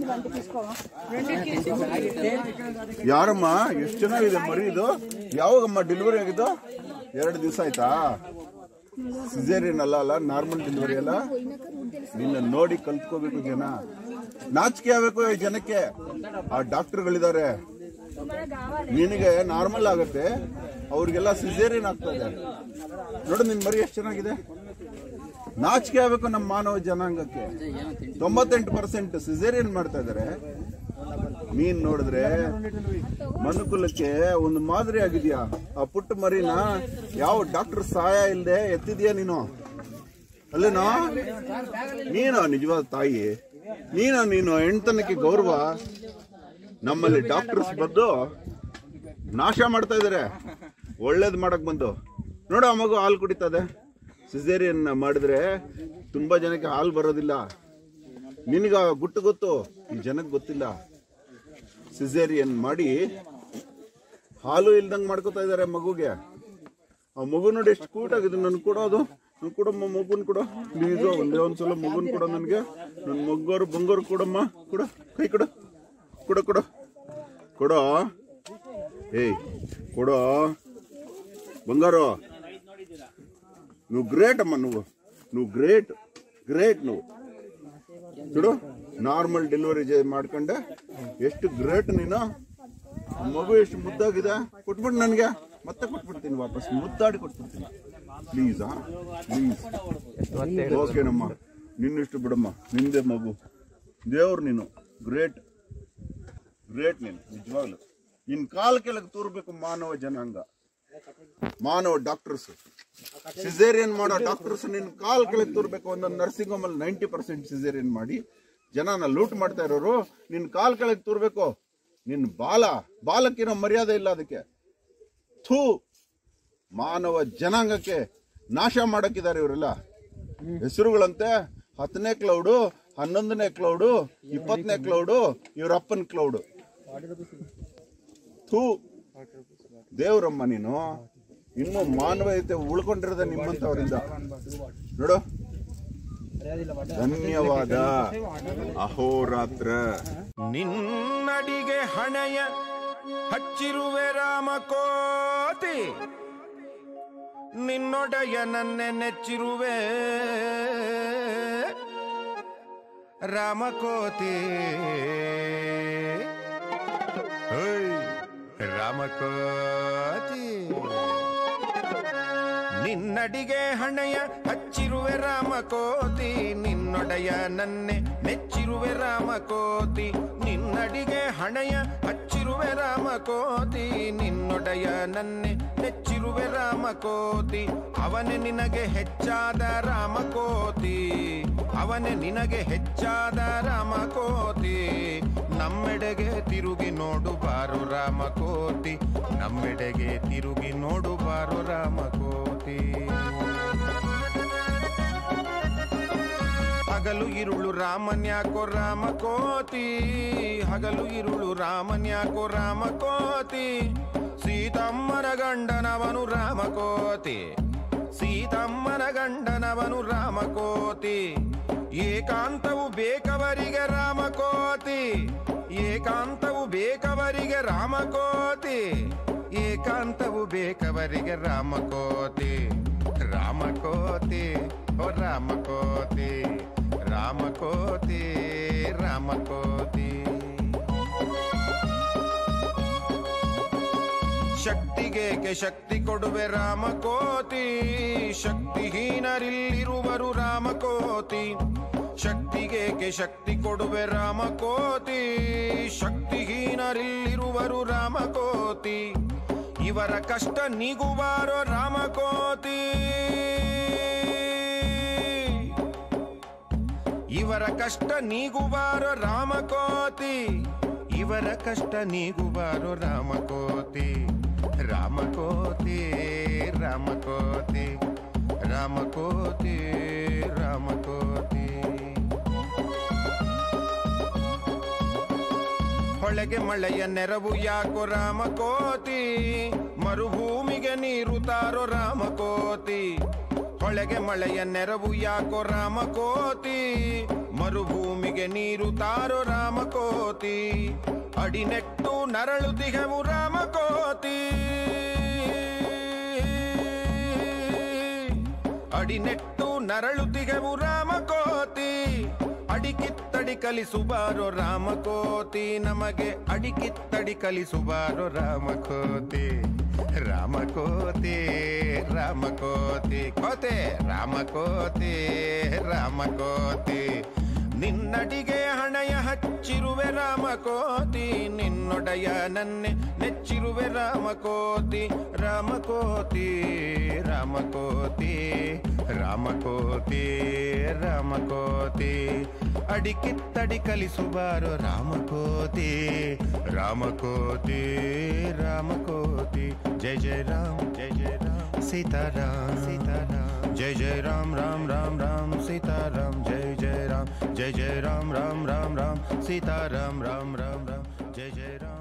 ಯಾರಮ್ಮ ಎಷ್ಟು ಚೆನ್ನಾಗಿದೆ ಮರಿ ಇದು ಯಾವಾಗಮ್ಮ ಡೆಲಿವರಿ ಆಗಿದ್ದು ಎರಡು ದಿವಸ ಆಯ್ತಾ ಸಿಸೇರಿಯನ್ ಅಲ್ಲ ಅಲ್ಲ ನಾರ್ಮಲ್ ಡೆಲಿವರಿ ಅಲ್ಲ ನಿನ್ನ ನೋಡಿ ಕಲ್ತ್ಕೋಬೇಕು ಜನ ನಾಚಿಕೆ ಆಗ್ಬೇಕು ಈ ಜನಕ್ಕೆ ಆ ಡಾಕ್ಟರ್ಗಳಿದ್ದಾರೆ ನಿನಗೆ ನಾರ್ಮಲ್ ಆಗುತ್ತೆ ಅವ್ರಿಗೆಲ್ಲ ಸಿಸೇರಿಯನ್ ಆಗ್ತದೆ ನೋಡು ನಿನ್ ಮರಿ ಎಷ್ಟು ಚೆನ್ನಾಗಿದೆ ನಾಚಿಕೆ ಆಗ್ಬೇಕು ನಮ್ಮ ಮಾನವ ಜನಾಂಗಕ್ಕೆ ತೊಂಬತ್ತೆಂಟು ಪರ್ಸೆಂಟ್ ಸಿಸೇರಿಯನ್ ಮಾಡ್ತಾ ಇದಾರೆ ನೀನ್ ನೋಡಿದ್ರೆ ಮನುಕುಲಕ್ಕೆ ಒಂದು ಮಾದರಿ ಆಗಿದ್ಯಾ ಆ ಪುಟ್ಟ ಮರಿನ ಯಾವ ಡಾಕ್ಟರ್ ಸಹಾಯ ಇಲ್ಲದೆ ಎತ್ತಿದ್ಯಾ ನೀನು ಅಲ್ಲೇನೋ ನೀನು ನಿಜವಾದ ತಾಯಿ ನೀನು ನೀನು ಹೆಣ್ತನಕ್ಕೆ ಗೌರವ ನಮ್ಮಲ್ಲಿ ಡಾಕ್ಟರ್ಸ್ ಬಂದು ನಾಶ ಮಾಡ್ತಾ ಇದಾರೆ ಒಳ್ಳೇದ್ ಮಾಡಕ್ ಬಂದು ನೋಡು ಆ ಮಗು ಹಾಲು ಕುಡಿತದೆ ಸಿಸೇರಿಯನ್ ಮಾಡಿದ್ರೆ ತುಂಬಾ ಜನಕ್ಕೆ ಹಾಲು ಬರೋದಿಲ್ಲ ನಿನಗ ಗುಟ್ಟು ಗೊತ್ತು ಈ ಜನಕ್ಕೆ ಗೊತ್ತಿಲ್ಲ ಸಿಸೇರಿಯನ್ ಮಾಡಿ ಹಾಲು ಇಲ್ದಂಗ್ ಮಾಡ್ಕೋತಾ ಇದಾರೆ ಮಗುಗೆ ಆ ಮಗು ನೋಡಿ ಎಷ್ಟು ಕ್ಯೂಟ್ ಆಗಿದೆ ನನ್ ಕೊಡೋದು ನನ್ ಕೊಡಮ್ಮ ಮಗುನ್ ಕೊಡು ಪ್ಲೀಸ್ ಒಂದೇ ಒಂದ್ಸಲ ಮಗುನ್ ಕೊಡ ನನ್ಗೆ ನನ್ ಮಗ್ಗೋರು ಬಂಗೋರು ಕೊಡಮ್ಮ ಕೊಡು ಕೈ ಕೊಡು ಕೊಡು ಕೊಡು ಕೊಡೋ ಏಯ್ ಕೊಡೋ ಬಂಗಾರು ನೀವು ಗ್ರೇಟ್ ಅಮ್ಮ ನೀವು ನೀವು ಗ್ರೇಟ್ ಗ್ರೇಟ್ ನೀವು ನೋಡು ನಾರ್ಮಲ್ ಡೆಲಿವರಿ ಮಾಡ್ಕೊಂಡೆ ಎಷ್ಟು ಗ್ರೇಟ್ ನೀನು ಆ ಮಗು ಎಷ್ಟು ಮುದ್ದಾಗಿದೆ ಕೊಟ್ಬಿಟ್ಟು ನನಗೆ ಮತ್ತೆ ಕೊಟ್ಬಿಡ್ತೀನಿ ವಾಪಸ್ ಮುದ್ದಾಡಿ ಕೊಟ್ಬಿಡ್ತೀನಿ ಪ್ಲೀಸ್ ಪ್ಲೀಸ್ ಓಕೆನಮ್ಮ ನಿನ್ನಿಷ್ಟು ಬಿಡಮ್ಮ ನಿಂದೆ ಮಗು ದೇವ್ರು ನೀನು ಗ್ರೇಟ್ ಗ್ರೇಟ್ ನೀನು ನಿಜವಾಗ್ಲು ನಿನ್ ಕಾಲ್ ಕೆಳಗೆ ತೂರ್ಬೇಕು ಮಾನವ ಜನಾಂಗ ಮಾನವ ಡಾಕ್ಟರ್ಸ್ ಸಿಸೇರಿಯನ್ ಮಾಡೋ ಡಾಕ್ಟರ್ಸ್ ನಿನ್ ಕಾಲ್ ಕೆಳಗೆ ತೂರ್ಬೇಕು ಒಂದೊಂದು ನರ್ಸಿಂಗ್ ಹೋಮ್ ಅಲ್ಲಿ ನೈಂಟಿ ಪರ್ಸೆಂಟ್ ಸಿಸೇರಿಯನ್ ಮಾಡಿ ಜನನ ಲೂಟ್ ಮಾಡ್ತಾ ಇರೋರು ನಿನ್ ಕಾಲ್ ಕೆಳಗೆ ತೂರ್ಬೇಕು ನಿನ್ ಬಾಲ ಬಾಲಕ್ಕಿರೋ ಮರ್ಯಾದೆ ಇಲ್ಲ ಅದಕ್ಕೆ ಥೂ ಮಾನವ ಜನಾಂಗಕ್ಕೆ ನಾಶ ಮಾಡಕ್ಕಿದ್ದಾರೆ ಇವರೆಲ್ಲ ಹೆಸರುಗಳಂತೆ ಹತ್ತನೇ ಕ್ಲೌಡು ಹನ್ನೊಂದನೇ ಕ್ಲೌಡು ಇಪ್ಪತ್ತನೇ ಕ್ಲೌಡು ಇವ್ರ ಅಪ್ಪನ ಕ್ಲೌಡು ಥೂ ದೇವ್ರಮ್ಮ ನೀನು ಇನ್ನು ಮಾನವೀಯತೆ ಉಳ್ಕೊಂಡಿರೋದ ನಿಮ್ಮಂತವರಿಂದ ನೋಡು ಧನ್ಯವಾದ ಅಹೋರಾತ್ರ ನಿನ್ನಡಿಗೆ ಹಣೆಯ ಹಚ್ಚಿರುವೆ ರಾಮಕೋತಿ ನಿನ್ನೊಡೆಯ ನನ್ನೆ ನೆಚ್ಚಿರುವೆ ರಾಮಕೋತಿ ಓಯ್, ರಾಮಕೋತಿ ನಿನ್ನಡಿಗೆ ಹಣೆಯ ಹಚ್ಚಿರುವೆ ರಾಮಕೋತಿ ನಿನ್ನೊಡೆಯ ನನ್ನೆ ಮೆಚ್ಚಿರುವೆ ರಾಮಕೋತಿ ನಿನ್ನಡಿಗೆ ಹಣೆಯ ಹಚ್ಚಿರುವೆ ರಾಮಕೋತಿ ನಿನ್ನೊಡೆಯ ನನ್ನೆ ನೆಚ್ಚಿರುವೆ ರಾಮಕೋತಿ ಅವನೇ ನಿನಗೆ ಹೆಚ್ಚಾದ ರಾಮಕೋತಿ ಅವನೇ ನಿನಗೆ ಹೆಚ್ಚಾದ ರಾಮಕೋತಿ ನಮ್ಮೆಡೆಗೆ ತಿರುಗಿ ನೋಡು ಬಾರು ರಾಮಕೋತಿ ನಮ್ಮೆಡೆಗೆ ತಿರುಗಿ ನೋಡು ಬಾರು ರಾಮಕೋತಿ ಹಗಲು ಇರುಳು ರಾಮನ್ಯಾಕೋ ರಾಮಕೋತಿ ಹಗಲು ಇರುಳು ರಾಮನ್ಯಾಕೋ ರಾಮಕೋತಿ ಸೀತಮ್ಮನ ಗಂಡನವನು ರಾಮಕೋತಿ ಸೀತಮ್ಮನ ಗಂಡನವನು ರಾಮಕೋತಿ ಏಕಾಂತವು ಬೇಕವರಿಗೆ ರಾಮಕೋತಿ ಏಕಾಂತವು ಬೇಕವರಿಗೆ ರಾಮಕೋತಿ ಏಕಾಂತವು ಬೇಕವರಿಗೆ ರಾಮಕೋತಿ ರಾಮಕೋತಿ ಓ ರಾಮಕೋತಿ ರಾಮಕೋತಿ ರಾಮಕೋತಿ ಶಕ್ತಿಗೇಕೆ ಶಕ್ತಿ ಕೊಡುವೆ ರಾಮಕೋತಿ ಶಕ್ತಿಹೀನರಿಲ್ಲಿರುವರು ರಾಮಕೋತಿ ಶಕ್ತಿಗೇಕೆ ಶಕ್ತಿ ಕೊಡುವೆ ರಾಮಕೋತಿ ಶಕ್ತಿಹೀನರಿಲ್ಲಿರುವರು ರಾಮಕೋತಿ ಇವರ ಕಷ್ಟ ನೀಗುವಾರೋ ರಾಮಕೋತಿ ಇವರ ಕಷ್ಟ ನೀಗುವಾರೋ ರಾಮಕೋತಿ ಇವರ ಕಷ್ಟ ನೀಗುವಾರೋ ರಾಮಕೋತಿ ರಾಮಕೋತಿ ರಾಮಕೋತಿ ರಾಮಕೋತಿ ರಾಮಕೋತಿ ಹೊಳೆಗೆ ಮಳೆಯ ನೆರವು ಯಾಕೋ ರಾಮಕೋತಿ ಮರುಭೂಮಿಗೆ ನೀರು ತಾರೋ ರಾಮಕೋತಿ ಹೊಳೆಗೆ ಮಳೆಯ ನೆರವು ಯಾಕೋ ರಾಮಕೋತಿ ಮರುಭೂಮಿಗೆ ನೀರು ತಾರೋ ರಾಮಕೋತಿ ಅಡಿನೆಟ್ಟು ನರಳುತಿಗೆವು ರಾಮಕೋತಿ ಅಡಿನೆಟ್ಟು ನರಳುತಿಗೆವು ರಾಮಕೋತಿ ಅಡಿಕಿತ್ತಡಿ ಕಲಿಸುಬಾರೋ ರಾಮಕೋತಿ ನಮಗೆ ಅಡಿಕಿತ್ತಡಿ ಕಲಿಸುಬಾರೋ ರಾಮಕೋತಿ ರಾಮಕೋತಿ ರಾಮಕೋತಿ ಕೋತೆ ರಾಮಕೋತಿ ರಾಮಕೋತಿ ನಿನ್ನಡಿಗೆ ಹಣಯ ಹಚ್ಚಿರುವೆ ರಾಮಕೋತಿ ನಿನ್ನೊಡೆಯ ನನ್ನೆ ನೆಚ್ಚಿರುವೆ ರಾಮಕೋತಿ ರಾಮಕೋತಿ ರಾಮಕೋತಿ ರಾಮಕೋತಿ ರಾಮಕೋತಿ ಅಡಿಕಿತ್ತಡಿ ಕಲಿಸುಬಾರೋ ರಾಮಕೋತಿ ರಾಮಕೋತಿ ರಾಮಕೋತಿ ಜಯ ಜಯ ರಾಮ್ ಜಯ ಜಯ ರಾಮ್ ಸೀತಾರಾಮ್ ಸೀತಾರಾಮ್ जय जय राम राम राम राम सीता राम जय जय राम जय जय राम राम राम राम सीता राम राम राम राम जय जय राम